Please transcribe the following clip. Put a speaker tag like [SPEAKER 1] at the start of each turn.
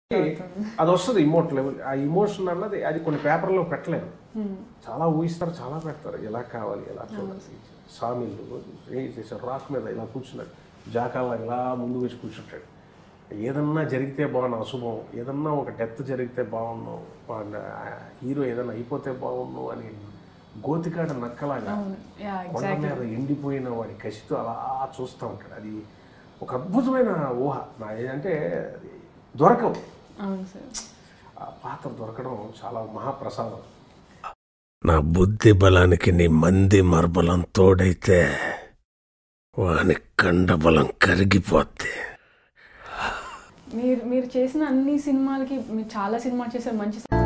[SPEAKER 1] అది వస్తుంది emote level ఆ ఇమోషన్ అన్నది అది కొన్ని పేపర్లో పెట్టలేము చాలా ఊహిస్తారు చాలా పెడతారు ఎలా కావాలి ఎలా చూడాలి సామిళ్ళు ఏం చేశారు రాక్ మీద ఇలా కూర్చున్నాడు జాకాల ఇలా ముందు వేసి కూర్చుంటాడు ఏదన్నా జరిగితే బాగున్నా అశుభం ఏదన్నా ఒక డెత్ జరిగితే బాగున్నాం హీరో ఏదన్నా అయిపోతే బాగున్నాం అని గోతికాడ నక్కలాగా
[SPEAKER 2] యా
[SPEAKER 1] కొండ మీద ఎండిపోయిన వాడి కసితో అలా చూస్తూ ఉంటాడు అది ఒక అద్భుతమైన ఊహ నా అంటే అది దొరకవు
[SPEAKER 2] అవును సార్
[SPEAKER 1] ఆ పాత్ర దొరకడం చాలా మహాప్రసాదం
[SPEAKER 3] నా బుద్ధి బలానికి నీ మంది మర్బలం తోడైతే వాని కండబలం కరిగిపోద్ది
[SPEAKER 2] మీరు మీరు చేసిన అన్ని సినిమాలకి మీరు చాలా సినిమాలు చేశారు మంచి